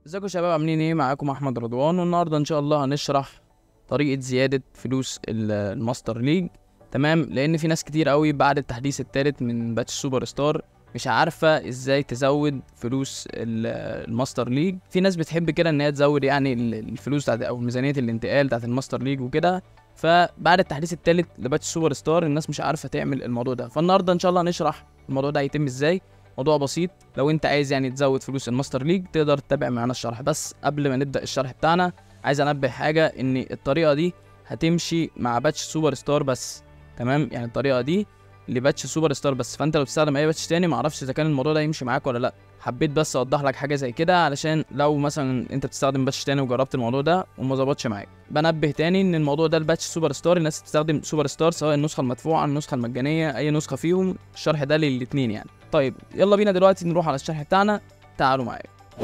ازيكم يا شباب عاملين ايه معاكم احمد رضوان والنهارده ان شاء الله هنشرح طريقه زياده فلوس ال- الماستر ليج تمام لان في ناس كتير قوي بعد التحديث الثالث من باتش سوبر ستار مش عارفه ازاي تزود فلوس ال- الماستر ليج في ناس بتحب كده ان هي تزود يعني ال- الفلوس بتاعت او ميزانيه الانتقال بتاعت الماستر ليج وكده فبعد التحديث الثالث لباتش سوبر ستار الناس مش عارفه تعمل الموضوع ده فالنهارده ان شاء الله هنشرح الموضوع ده هيتم ازاي موضوع بسيط لو انت عايز يعني تزود فلوس الماستر ليج تقدر تتابع معانا الشرح بس قبل ما نبدا الشرح بتاعنا عايز انبه حاجه ان الطريقه دي هتمشي مع باتش سوبر ستار بس تمام يعني الطريقه دي لباتش سوبر ستار بس فانت لو بتستخدم اي باتش تاني معرفش اذا كان الموضوع ده يمشي معاك ولا لا حبيت بس اوضح لك حاجه زي كده علشان لو مثلا انت بتستخدم باتش تاني وجربت الموضوع ده وما ظبطش معاك بنبه تاني ان الموضوع ده الباتش سوبر ستار الناس بتستخدم سوبر ستار سواء النسخه المدفوعه النسخه المجانيه اي نسخه فيهم الشرح ده للاتنين يعني طيب يلا بينا دلوقتي نروح على الشرح بتاعنا تعالوا معايا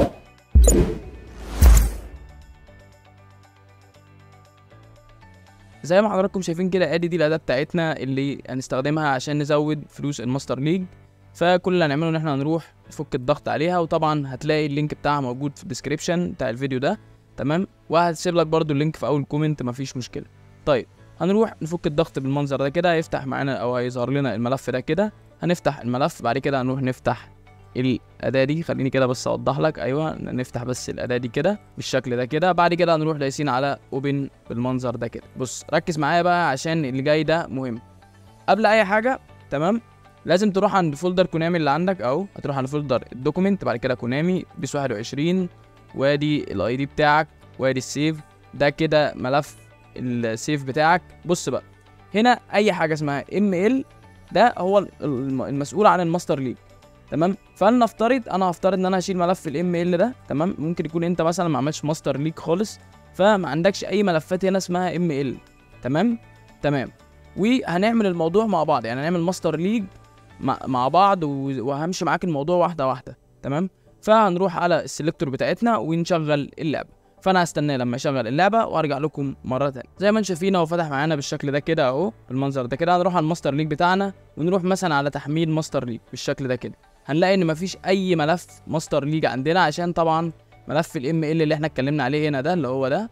زي ما حضراتكم شايفين كده ادي دي الاداه بتاعتنا اللي هنستخدمها عشان نزود فلوس الماستر ليج فكل اللي هنعمله ان احنا هنروح نفك الضغط عليها وطبعا هتلاقي اللينك بتاعها موجود في الديسكريبشن بتاع الفيديو ده تمام وهسيب لك برضو اللينك في اول كومنت مفيش مشكله طيب هنروح نفك الضغط بالمنظر ده كده هيفتح معانا او هيظهر لنا الملف ده كده هنفتح الملف بعد كده هنروح نفتح الاداه دي خليني كده بس اوضح لك ايوه نفتح بس الاداه دي كده بالشكل ده كده بعد كده هنروح دايسين على اوبن بالمنظر ده كده بص ركز معايا بقى عشان اللي جاي ده مهم قبل اي حاجه تمام لازم تروح عند فولدر كونامي اللي عندك او هتروح على فولدر الدوكيمنت بعد كده كونامي بيس 21 وادي الاي دي بتاعك وادي السيف ده كده ملف السيف بتاعك بص بقى هنا اي حاجه اسمها ام ال ده هو الم- المسؤول عن الماستر ليج تمام فلنفترض انا هفترض ان انا هشيل ملف الام ال ده تمام ممكن يكون انت مثلا ما عملتش ماستر ليج خالص فما عندكش اي ملفات هنا اسمها ام ال تمام تمام وهنعمل الموضوع مع بعض يعني هنعمل ماستر ليج مع, مع بعض و- وهمشي معاك الموضوع واحده واحده تمام فهنروح على السلكتور بتاعتنا ونشغل اللعبه فانا هستناه لما يشغل اللعبه وارجع لكم مره تانية زي ما انتم شايفين هو فتح معانا بالشكل ده كده اهو بالمنظر ده كده هنروح على الماستر ليج بتاعنا ونروح مثلا على تحميل ماستر ليج بالشكل ده كده هنلاقي ان مفيش اي ملف ماستر ليج عندنا عشان طبعا ملف الام ال اللي احنا اتكلمنا عليه هنا ده اللي هو ده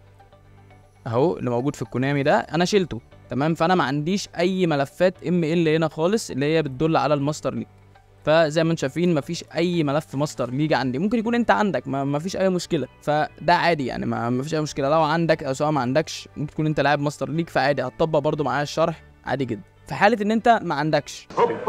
اهو اللي موجود في الكونامي ده انا شلته تمام فانا ما عنديش اي ملفات ام ال هنا خالص اللي هي بتدل على الماستر ليج فزي ما انتم شايفين مفيش اي ملف ماستر ليج عندي ممكن يكون انت عندك ما مفيش اي مشكله فده عادي يعني ما مفيش اي مشكله لو عندك او سواء ما عندكش ممكن تكون انت لاعب ماستر ليج فعادي هتطبق برضو معايا الشرح عادي جدا في حاله ان انت ما عندكش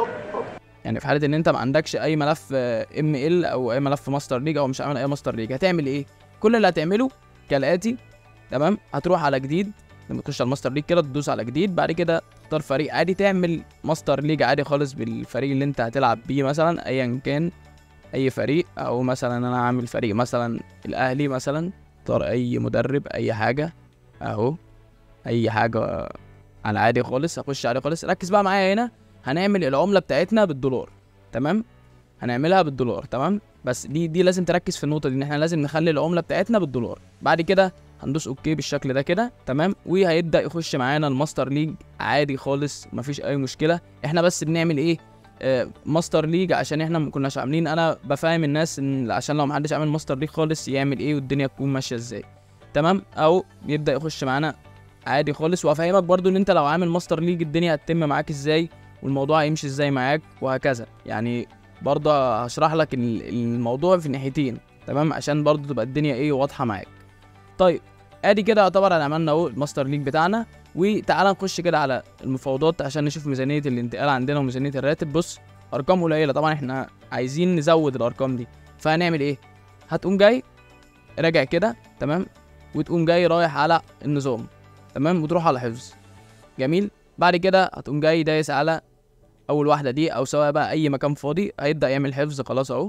يعني في حاله ان انت ما عندكش اي ملف ام ال او اي ملف ماستر ليج او مش عامل اي ماستر ليج هتعمل ايه كل اللي هتعمله كالاتي تمام هتروح على جديد لما تخش على الماستر ليج كده تدوس على جديد بعد كده تختار فريق عادي تعمل ماستر ليج عادي خالص بالفريق اللي انت هتلعب بيه مثلا ايا كان اي فريق او مثلا انا عامل فريق مثلا الاهلي مثلا اختار اي مدرب اي حاجه اهو اي حاجه على عادي خالص اخش عادي خالص ركز بقى معايا هنا هنعمل العمله بتاعتنا بالدولار تمام هنعملها بالدولار تمام بس دي دي لازم تركز في النقطه دي ان احنا لازم نخلي العمله بتاعتنا بالدولار بعد كده هندوس اوكي بالشكل ده كده تمام وهيبدا يخش معانا الماستر ليج عادي خالص مفيش اي مشكله احنا بس بنعمل ايه آه ماستر ليج عشان احنا ما كناش عاملين انا بفهم الناس ان عشان لو محدش عامل ماستر ليج خالص يعمل ايه والدنيا تكون ماشيه ازاي تمام او يبدا يخش معانا عادي خالص وافهمك برضو ان انت لو عامل ماستر ليج الدنيا هتتم معاك ازاي والموضوع هيمشي ازاي معاك وهكذا يعني برضه هشرح لك ال- الموضوع في ناحيتين تمام عشان برضه تبقى الدنيا ايه واضحه معاك طيب ادي كده يعتبر انا عملنا اهو الماستر ليج بتاعنا وتعالى نخش كده على المفاوضات عشان نشوف ميزانيه الانتقال عندنا وميزانيه الراتب بص ارقام قليله طبعا احنا عايزين نزود الارقام دي فهنعمل ايه هتقوم جاي راجع كده تمام وتقوم جاي رايح على النظام تمام وتروح على حفظ جميل بعد كده هتقوم جاي دايس على اول واحده دي او سواء بقى اي مكان فاضي هيبدا يعمل حفظ خلاص اهو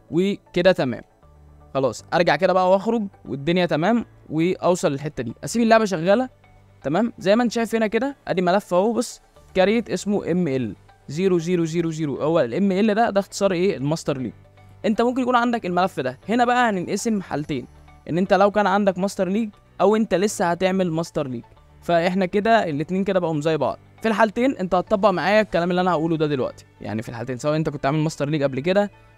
وكده تمام خلاص ارجع كده بقى واخرج والدنيا تمام واوصل للحته دي اسيب اللعبه شغاله تمام زي ما انت شايف هنا كده ادي ملف اهو بص كاريت اسمه ام ال 0000 هو الام ال ده ده اختصار ايه الماستر ليج انت ممكن يكون عندك الملف ده هنا بقى هننقسم حالتين ان انت لو كان عندك ماستر ليج او انت لسه هتعمل ماستر ليج فاحنا كده الاتنين كده بقوا زي بعض في الحالتين انت هتطبق معايا الكلام اللي انا هقوله ده دلوقتي يعني في الحالتين سواء انت كنت عامل ماستر ليج قبل كده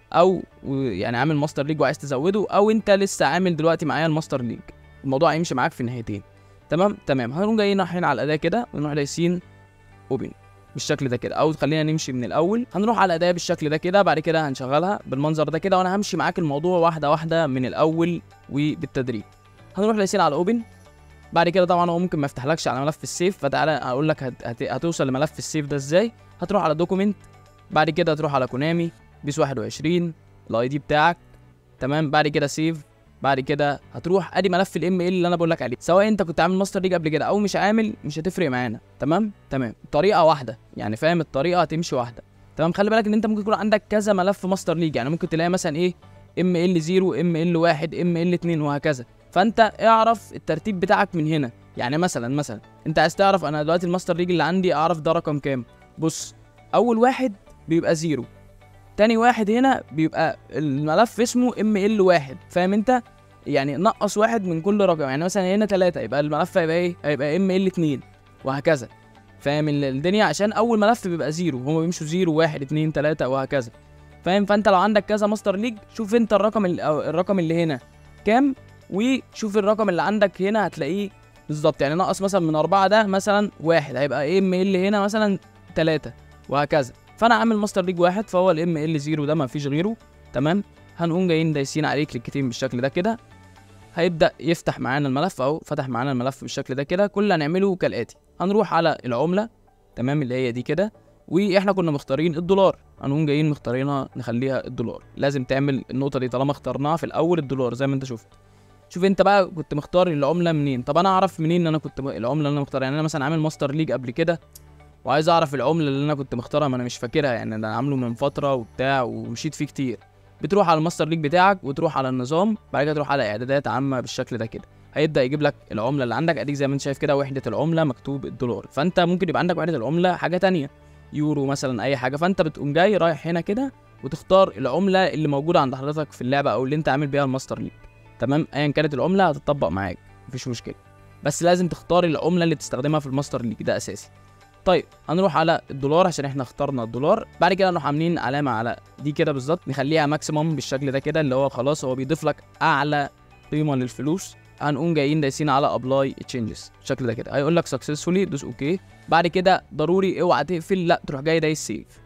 او و- يعني عامل ماستر ليج وعايز تزوده او انت لسه عامل دلوقتي معايا الماستر ليج الموضوع هيمشي معاك في الناحيتين تمام تمام هنقوم جايين رايحين على الاداه كده ونروح دايسين اوبن بالشكل ده كده او خلينا نمشي من الاول هنروح على الاداه بالشكل ده كده بعد كده هنشغلها بالمنظر ده كده وانا همشي معاك الموضوع واحده واحده من الاول وبالتدريج هنروح دايسين على اوبن بعد كده طبعا هو ممكن ما يفتحلكش على ملف السيف فتعالى اقول لك هت... هت... هتوصل لملف السيف ده ازاي هتروح على دوكيمنت بعد كده هتروح على كونامي بيس 21 الاي دي بتاعك تمام بعد كده سيف بعد كده هتروح ادي ملف الام ال اللي انا بقول لك عليه سواء انت كنت عامل ماستر ليج قبل كده او مش عامل مش هتفرق معانا تمام تمام طريقه واحده يعني فاهم الطريقه هتمشي واحده تمام خلي بالك ان انت ممكن يكون عندك كذا ملف ماستر ليج يعني ممكن تلاقي مثلا ايه ام ال 0 ام ال 1 ام ال 2 وهكذا فانت اعرف الترتيب بتاعك من هنا يعني مثلا مثلا انت عايز تعرف انا دلوقتي الماستر ليج اللي عندي اعرف ده رقم كام بص اول واحد بيبقى زيرو تاني واحد هنا بيبقى الملف اسمه ام ال واحد فاهم انت يعني نقص واحد من كل رقم يعني مثلا هنا ثلاثة يبقى الملف هيبقى ايه هيبقى ام ال 2 وهكذا فاهم ال- الدنيا عشان اول ملف بيبقى زيرو هما بيمشوا زيرو واحد اتنين تلاتة وهكذا فاهم فانت لو عندك كذا ماستر ليج شوف انت الرقم ال- أو الرقم اللي هنا كام وشوف الرقم اللي عندك هنا هتلاقيه بالظبط يعني نقص مثلا من أربعة ده مثلا واحد هيبقى ام ال هنا مثلا تلاتة وهكذا فانا عامل ماستر ليج واحد فهو الام ال زيرو ده مفيش غيره تمام هنقوم جايين دايسين عليه كليكتين بالشكل ده كده هيبدا يفتح معانا الملف اهو فتح معانا الملف بالشكل ده كده كل اللي هنعمله كالاتي هنروح على العمله تمام اللي هي دي كده واحنا كنا مختارين الدولار هنقوم جايين مختارينها نخليها الدولار لازم تعمل النقطه دي طالما اخترناها في الاول الدولار زي ما انت شفت شوف انت بقى كنت مختار العمله منين طب انا اعرف منين ان انا كنت م- العمله اللي انا مختارها يعني انا مثلا عامل ماستر ليج قبل كده وعايز اعرف العمله اللي انا كنت مختارها ما انا مش فاكرها يعني انا عامله من فتره وبتاع ومشيت فيه كتير بتروح على الماستر ليج بتاعك وتروح على النظام بعد كده تروح على اعدادات عامه بالشكل ده كده هيبدا يجيب لك العمله اللي عندك اديك زي ما انت شايف كده وحده العمله مكتوب الدولار فانت ممكن يبقى عندك وحده العمله حاجه تانية يورو مثلا اي حاجه فانت بتقوم جاي رايح هنا كده وتختار العمله اللي موجوده عند حضرتك في اللعبه او اللي انت عامل بيها الماستر ليج تمام ايا كانت العمله هتطبق معاك مفيش مشكله بس لازم تختار العمله اللي تستخدمها في الماستر ليج ده اساسي طيب هنروح على الدولار عشان احنا اخترنا الدولار بعد كده نروح عاملين علامه على دي كده بالظبط نخليها ماكسيموم بالشكل ده كده اللي هو خلاص هو بيضيف لك اعلى قيمه للفلوس هنقوم جايين دايسين على ابلاي تشينجز بالشكل ده كده هيقول لك سكسسفولي دوس اوكي بعد كده ضروري اوعى تقفل لا تروح جاي دايس سيف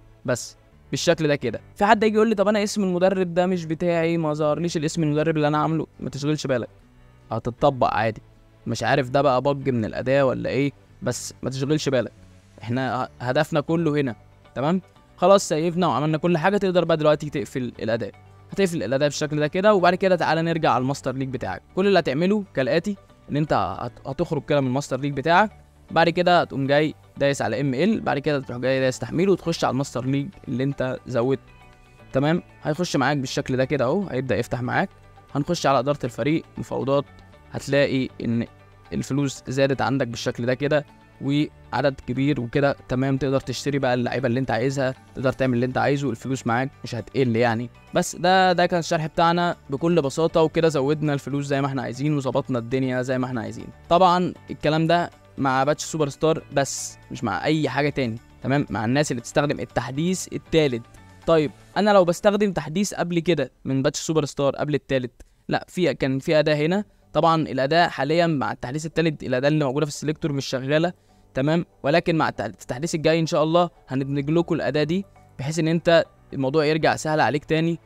بس بالشكل ده كده في حد يجي يقول لي طب انا اسم المدرب ده مش بتاعي ما ظهرليش الاسم المدرب اللي انا عامله ما تشغلش بالك هتطبق عادي مش عارف ده بقى بج من الاداه ولا ايه بس ما تشغلش بالك احنا ه- هدفنا كله هنا تمام خلاص سيفنا وعملنا كل حاجه تقدر بقى دلوقتي تقفل الاداء هتقفل الاداء بالشكل ده كده وبعد كده تعالى نرجع على الماستر ليج بتاعك كل اللي هتعمله كالاتي ان انت هت- هتخرج كده من الماستر ليج بتاعك بعد كده هتقوم جاي دايس على ام ال بعد كده تروح جاي دايس تحميل وتخش على الماستر ليج اللي انت زودته تمام هيخش معاك بالشكل ده كده اهو هيبدا يفتح معاك هنخش على اداره الفريق مفاوضات هتلاقي ان الفلوس زادت عندك بالشكل ده كده وعدد كبير وكده تمام تقدر تشتري بقى اللعيبه اللي انت عايزها تقدر تعمل اللي انت عايزه الفلوس معاك مش هتقل يعني بس ده ده كان الشرح بتاعنا بكل بساطه وكده زودنا الفلوس زي ما احنا عايزين وظبطنا الدنيا زي ما احنا عايزين طبعا الكلام ده مع باتش سوبر ستار بس مش مع اي حاجه تاني تمام مع الناس اللي بتستخدم التحديث التالت طيب انا لو بستخدم تحديث قبل كده من باتش سوبر ستار قبل التالت لا في كان في اداه هنا طبعا الاداء حاليا مع التحديث التالت الاداة اللي موجوده في السليكتور مش شغاله تمام ولكن مع التح- التحديث الجاي ان شاء الله هندمج لكم الاداه دي بحيث ان انت الموضوع يرجع سهل عليك تاني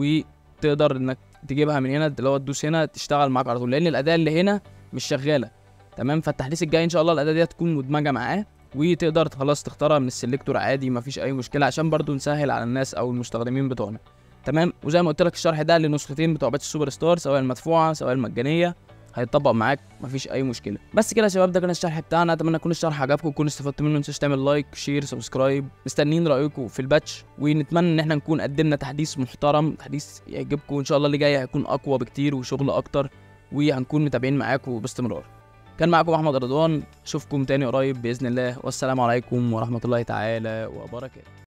وتقدر انك تجيبها من هنا اللي هو تدوس هنا تشتغل معاك على طول لان الاداه اللي هنا مش شغاله تمام فالتحديث الجاي ان شاء الله الاداه دي هتكون مدمجه معاه وتقدر خلاص تختارها من السليكتور عادي مفيش اي مشكله عشان برضو نسهل على الناس او المستخدمين بتوعنا تمام وزي ما قلت لك الشرح ده لنسختين بتوع باتش السوبر ستار سواء المدفوعه سواء المجانيه هيتطبق معاك مفيش اي مشكله بس كده يا شباب ده كان الشرح بتاعنا اتمنى يكون الشرح عجبكم وتكونوا استفدتوا منه متنساش تعمل لايك شير سبسكرايب مستنيين رايكم في الباتش ونتمنى ان احنا نكون قدمنا تحديث محترم تحديث يعجبكم وان شاء الله اللي جاي هيكون اقوى بكتير وشغل اكتر وهنكون متابعين معاكم باستمرار كان معاكم احمد رضوان اشوفكم تاني قريب باذن الله والسلام عليكم ورحمه الله تعالى وبركاته